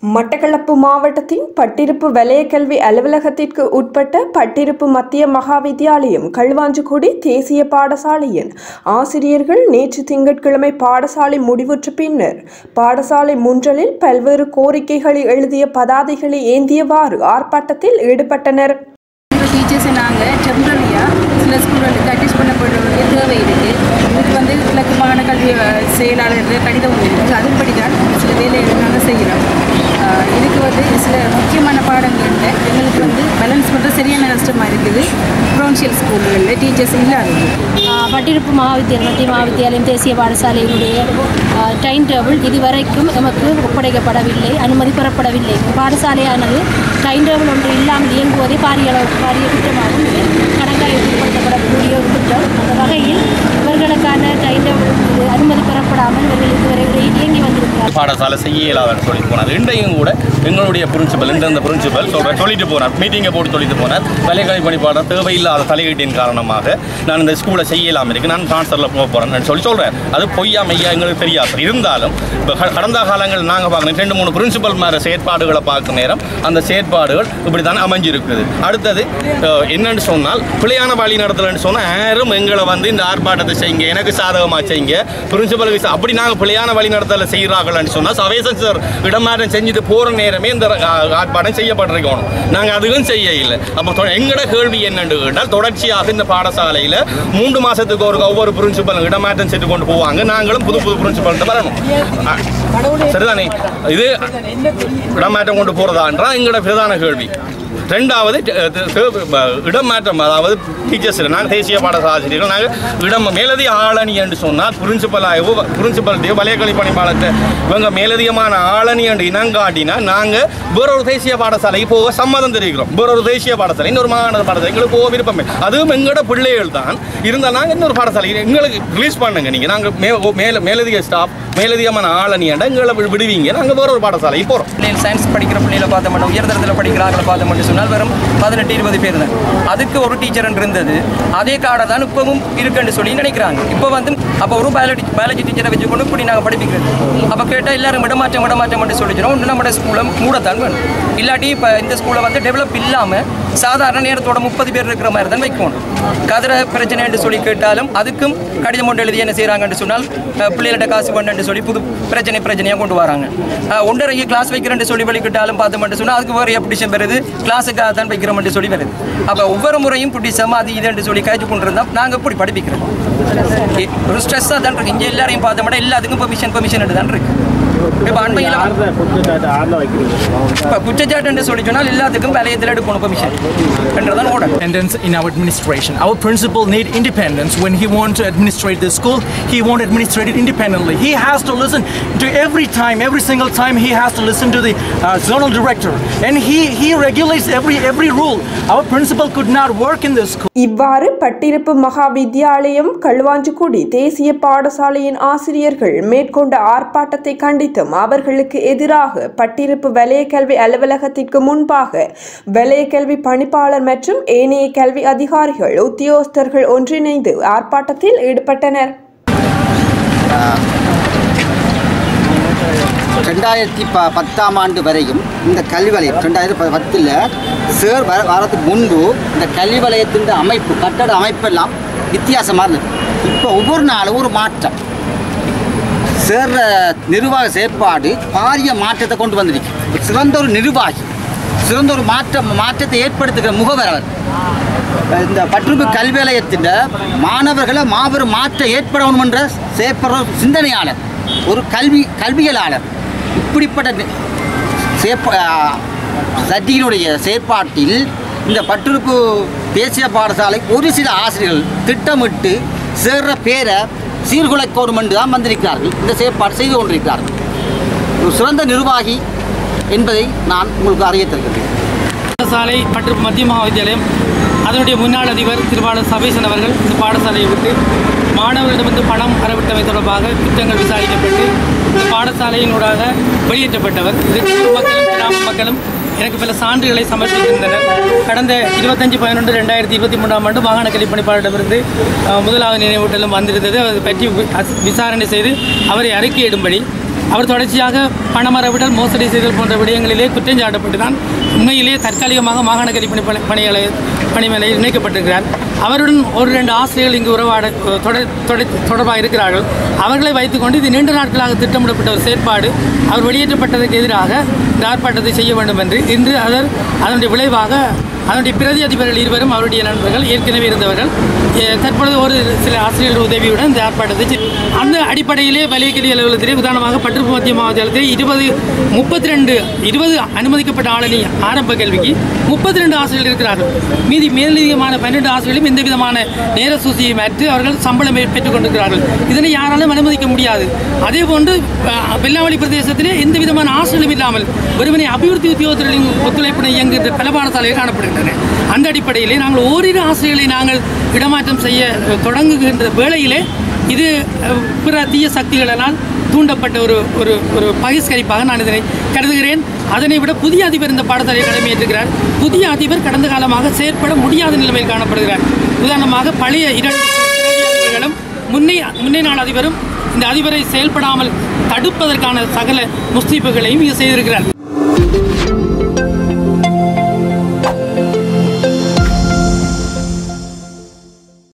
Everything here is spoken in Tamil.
மட்டக்களப்பு மாவட்டத்தின் பட்டிருப்பு வலயக்கல்வி அலுவலகத்திற்கு உட்பட்ட பட்டிருப்பு மத்திய மகாவித்தியாலயம் களுவாஞ்சிக்குடி தேசிய பாடசாலையின் ஆசிரியர்கள் நேற்று திங்கட்கிழமை பாடசாலை முடிவுற்ற பின்னர் பாடசாலை முன்றலில் பல்வேறு கோரிக்கைகளை எழுதிய பதாதைகளை ஏந்தியவாறு ஆர்ப்பாட்டத்தில் ஈடுபட்டனர் டீச்சர்ஸை நாங்கள் டெம்பரரியாக சில ஸ்கூல்களுக்கு அட்ஜஸ்ட் பண்ணப்பட வேண்டிய தேவை இருக்குது இதுக்கு வந்து கிழக்கு மாகாண கல்வி அஹ், செயலாளர் கடிதம் ஒன்று இருக்குது அதன்படி தான் சில வேலைகளை நாங்கள் செய்கிறோம் அஹ், இதுக்கு வந்து சில முக்கியமான பாடங்கள்ல எங்களுக்கு வந்து பேலன்ஸ் பண்ணுறது சரியான கஷ்டமாக இருக்குது ப்ரொவின்ஷியல் ஸ்கூல்களில் டீச்சர்ஸ் இல்லாதது ஆஹ் பட்டிருப்பு மகாவித்தியாலயம் மத்திய மகாவித்தியாலயம் தேசிய பாடசாலையினுடைய டைம் டேபிள் இதுவரைக்கும் எமக்கு ஒப்படைக்கப்படவில்லை அனுமதி பெறப்படவில்லை பாடசாலையானது டைம் டேபிள் ஒன்று இல்லாமல் இயங்குவதே பாரிய அளவு பாரிய குற்றமாகும் இது கணக்காயப்படுத்தப்படக்கூடிய ஒரு குற்றம் அந்த வகையில் இவர்களுக்கான டைம் டேபிள் இது அனுமதி பெறப்படாமல் இவர்கள் இதுவரை இயங்கி வந்திருக்கிறார் பாடசாலை செய்ய இயலாதுன்னு சொல்லி போனார் இன்றையும் கூட எங்களுடைய பிரின்சிபல் இந்த பிரின்சிபல் சொல்ற சொல்லிட்டு போனார் மீட்டிங்கை போட்டு சொல்லிட்டு போனார் வேலைக்கல்வி பணிப்பாளர் தேவையில்லாத தலையீட்டின் காரணமாக நான் இந்த ஸ்கூலை செய்யலாம் இருக்கு நான் ட்ரான்ஸ்ஃபரில் போக போகிறேன்னு சொல்லி சொல்கிறேன் அது பொய்யா மெய்யா எங்களுக்கு தெரியாது இருந்தாலும் இப்போ க- கடந்த காலங்கள் நாங்கள் பார்க்கணும் ரெண்டு மூணு பிரின்சிபல் மாதிரி செயற்பாடுகளை பார்க்கும் நேரம் அந்த செயற்பாடுகள் இப்படி தான் அமைஞ்சிருக்குது அடுத்தது அஹ், என்னன்னு சொன்னால் பிள்ளையான வழி நடத்தலன்னு சொன்னால் யாரும் எங்களை வந்து இந்த ஆர்ப்பாட்டத்தை செய்யுங்க எனக்கு சாதகமாக செய்யுங்க பிரின்சிபலுக்கு சா- அப்படி நாங்கள் பிள்ளையான வழி நடத்தல செய்கிறார்கள்னு சொன்னால் சவேசன் சார் இடமாற்றம் செஞ்சுட்டு போகிற நேரமே இந்த அஹ், ஆர்ப்பாட்டம் செய்யப்பட்டிருக்கணும் நாங்கள் அதுவும் செய்ய இல்லை அப்போ தொ- எங்களோட கேள்வி என்னன்னு கேட்டால் தொடர்ச்சியாக இந்த பாடசாலையில் மூன்று மாதத்துக்கு ஒரு ஒவ்வொரு பிரின்சிபலும் இடமாற்றம் செய்து கொண்டு போவாங்க நாங்களும் புது புது பிரின்சிபல்கிட்ட வரணும் அஹ், சரிதானே இது இடமாற்றம் கொண்டு போகிறதான்றா எங்களோட பிரதான கேள்வி ரெண்டாவது ட- த- த- இடம் மாற்றம் அதாவது டீச்சர்ஸ் நாங்கள் தேசிய பாடசாலை ஆசிரியர்கள் நாங்கள் இடம் மேலதிக ஆளணி என்று சொன்னால் பிரின்சிபலாகவோ பிரின்சிபல்கிட்டயோ வலயக்கல்வி பணிப்பாளர்கிட்ட இவங்க மேலதிகமான ஆளணி என்று இனங்காட்டினா நாங்கள் வேறொரு தேசிய பாடசாலைக்கு போக சம்மதம் தெரிவிக்கிறோம் வேறொரு தேசிய பாடசாலை இன்னொரு மாகாண பாடசாலை எங்களுக்கு போக விருப்பமே அதுவும் எங்களோட பிள்ளைகள் தான் இருந்தால் நாங்கள் இன்னொரு பாடசாலை எங்களுக்கு ரிலீஸ் பண்ணுங்க நீங்கள் நாங்கள் மே மேல மேலதிக ஸ்டாஃப் மேலதிகமான ஆளணி எங்களை வி- விடுவீங்க நாங்கள் வேறொரு பாடசாலைக்கு போகிறோம் பிள்ளைகள் சயின்ஸ் படிக்கிற பிள்ளைகளை பார்த்த மாட்டோம் உயர்தரத்தில் படிக்கிறாங்களை பார்த்த மட்டும் சொன்னால் வெறும் பதினெட்டு இருபது பேர் தான் அதுக்கு ஒரு டீச்சர் இருந்தது அதே காடை தான் இப்பவும் இருக்குன்னு சொல்லி நினைக்கிறாங்க இப்போ வந்து அப்போ ஒரு பயாலஜி பயாலஜி டீச்சரை வச்சு கொண்டு இப்படி நாங்கள் படிப்பிக்கிறது அப்போ கேட்டால் எல்லாரும் இடமாற்றம் இடமாற்றம் மட்டும் சொல்லிச்சிடும் ஒன்று நம்ம ஸ்கூலை மூடத்தான் வேணும் இல்லாட்டி இப்போ இந்த ஸ்கூலை வந்து டெவலப் இல்லாமல் சாதாரண நேரத்தோட முப்பது பேர் இருக்கிற மாதிரி தான் வைக்கணும் கதிர பிரச்சனை என்று சொல்லி கேட்டாலும் அதுக்கும் கடிதம் ஒன்று எழுதி என்ன செய்கிறாங்கன்னு சொன்னால் அஹ், பிள்ளைகள்ட்ட காசு பண்ணுன்னு சொல்லி புது பிரச்சனை பிரச்சனையாக கொண்டு வராங்க அஹ், ஒன்றரைக்கு கிளாஸ் வைக்கிறேன்னு சொல்லி வழிகிட்டாலும் பார்த்து மட்டும் சொன்னால் அதுக்கு வேறு பிடிச்சம் வருது கிளாஸுக்காக தான் வைக்கிறோம்னு சொல்லி வருது அப்போ ஒவ்வொரு முறையும் பிடிச்சம் அது இதுன்னு சொல்லி கழிச்சு கொண்டு இருந்தால் நாங்கள் இப்படி படிப்பிக்கிறோம் இ- ஒரு ஸ்ட்ரெஸ்ஸாக தான் இருக்கு இங்கே எல்லாரையும் பார்த்த மாட்டோம் எல்லாத்துக்கும் பெர்மிஷன் பெர்மிஷன் தான் இருக்கு இப்போ அண்மையில் இப்போ குற்றச்சாட்டுன்னு சொல்லி சொன்னால் எல்லாத்துக்கும் வேலையத்தில் எடுக்கணும் பெர்மிஷன் என்றதான் ஓடணும் independence in our administration. Our principal need independence when he wants to administrate the school. He won't administrate it independently. He has to listen to every time, every single time. He has to listen to the uh, zonal director, and he he regulates every every rule. Our principal could not work in this school. இவ்வாறு பட்டிருப்பு மகா வித்தியாலயம் களுவாஞ்சிக்குடி தேசிய பாடசாலையின் ஆசிரியர்கள் மேற்கொண்ட ஆர்ப்பாட்டத்தை கண்டித்தும் அவர்களுக்கு எதிராக பட்டிருப்பு வலயக்கல்வி அலுவலகத்திற்கு முன்பாக வலயக்கல்வி பணிப்பாளர் மற்றும் ஏனைய கல்வி அதிகாரிகள் உத்தியோகஸ்தர்கள் ஒன்றிணைந்து ஆர்ப்பாட்டத்தில் ஈடுபட்டனர் ரெண்டாயிரத்தி ப பத்தாம் ஆண்டு வரையும் இந்த கல்வி வலயம் ரெண்டாயிரத்தி ப பத்தில் சேர் வர வரதுக்கு முன்பு இந்த கல்வி வலயத்தின் அமைப்பு கட்டட அமைப்பெல்லாம் வித்தியாசமாக இருந்தது இப்போ ஒவ்வொரு நாளும் ஒரு மாற்றம் சேர்ற நிர்வாக செயற்பாடு பாரிய மாற்றத்தை கொண்டு வந்திருக்கு சிறந்த ஒரு நிர்வாகி சிறந்த ஒரு மாற்றம் மாற்றத்தை ஏற்படுத்துகிற முகவர் அவர் இந்த பற்றுப்பு கல்வி நிலையத்தின் மாணவர்களை மாபெரும் மாற்றம் ஏற்படணும் என்ற செயற்படுற ஒரு சிந்தனையாளர் ஒரு கல்வி கல்வியலாளர் இப்படிப்பட்ட நி- செயற்ப சட்டியினுடைய செயற்பாட்டில் இந்த பற்றுப்பு தேசிய பாடசாலை ஒரு சில ஆசிரியர்கள் திட்டமிட்டு சேர்ற பேரை சீர்குலைக்கோடும் என்று தான் வந்திருக்கிறார்கள் இந்த செயற்பாடு செய்து கொண்டிருக்கிறார்கள் ஒரு சிறந்த நிர்வாகி என்பதை நான் உங்களுக்கு அறிய தருகிறேன் பாடசாலை மற்றும் மத்திய மகாவித்தியாலயம் அதனுடைய முன்னாள் அதிபர் திருவாளர் சபேசன் அவர்கள் இந்த பாடசாலையை விட்டு மாணவர்களிடமிருந்து பணம் அறவிட்டமை தொடர்பாக குற்றங்கள் விசாரிக்கப்பட்டு இந்த பாடசாலையினூடாக வெளியேற்றப்பட்டவர் இதற்கு ஊர் மக்களும் கிராம மக்களும் எனக்கு பல சான்றுகளை சமர்ப்பித்திருந்தனர் கடந்த இருபத்தஞ்சு பதினொன்று ரெண்டாயிரத்தி இருபத்தி மூன்றாம் ஆண்டு மாகாண கல்வி பணிப்பாளரிடமிருந்து அஹ், முதலாவது நினைவூட்டலும் வந்திருந்தது அதை பற்றி வி- அஸ்- விசாரணை செய்து அவரை அறிக்கையிடும்படி அவர் தொடர்ச்சியாக பணமரவிடல் மோசடி செய்தல் போன்ற விடயங்களிலே குற்றஞ்சாட்டப்பட்டு தான் உண்மையிலே தற்காலிகமாக மாகாண கல்வி பணி பணிகளை பணிமனையில் இணைக்கப்பட்டிருக்கிறார் அவருடன் ஒரு ரெண்டு ஆசிரியர்கள் இங்கு உறவாட தொடர் தொடர் தொடர்பாக இருக்கிறார்கள் அவர்களை வைத்துக்கொண்டு இது நீண்ட நாட்களாக திட்டமிடப்பட்ட ஒரு செயற்பாடு அவர் வெளியேற்றப்பட்டதற்கு எதிராக இந்த ஆர்ப்பாட்டத்தை செய்ய வேண்டும் என்று இன்று அதர் அதனுடைய விளைவாக அதனுடைய பிரதி அதிபர்கள் இருவரும் அவருடைய நண்பர்கள் ஏற்கனவே இருந்தவர்கள் எ, தற்பொழுது ஒரு சில ஆசிரியர்கள் உதவியுடன் இந்த ஆர்ப்பாட்டத்தை செய்- அந்த அடிப்படையிலே வலியக்கல்வி அலுவலகத்திலே உதாரணமாக பற்றுப்பு மத்திய மாவட்டத்தில் இருபது முப்பத்தி ரெண்டு இருபது அனுமதிக்கப்பட்ட ஆளணி ஆரம்ப கல்விக்கு முப்பத்தி ரெண்டு ஆசிரியர்கள் இருக்கிறார்கள் மீதி மேலதிகமான பன்னெண்டு ஆசிரியர்களும் எந்த விதமான நேர சூசியை மாற்றி அவர்கள் சம்பளம் பெ- பெற்றுக் கொண்டிருக்கிறார்கள் இதனை யாராலும் அனுமதிக்க முடியாது அதே போன்று அஹ், வெள்ளாவளி பிரதேசத்திலே எந்த விதமான ஆசிரியரும் இல்லாமல் வெறுமனே அபிவிருத்தி உத்தியோகத்தர்களின் ஒத்துழைப்புடன் இயங்குகின்ற பல பாடசாலைகள் காணப்படுகின்றன அந்த அடிப்படையிலே நாங்கள் ஓரிரு ஆசிரியர்களை நாங்கள் இடமாற்றம் செய்ய அஹ், தொடங்குகின்ற வேளையிலே இது அஹ், பிற தீய சக்திகளால் தூண்டப்பட்ட ஒரு ஒரு ஒரு பகிஷ்கரிப்பாக நான் இதனை கருதுகிறேன் அதனை விட புதிய அதிபர் இந்த பாடசாலையை கடமையேற்றுகிறார் புதிய அதிபர் கடந்த காலமாக செயற்பட முடியாத நிலைமையில் காணப்படுகிறார் உதாரணமாக பழைய இரண்டு பிரதி அதிபர்களும் முன்னே முன்னே நாள் அதிபரும் இந்த அதிபரை செயல்படாமல் தடுப்பதற்கான சகல முஸ்தீப்புகளையும் இது செய்திருக்கிறார்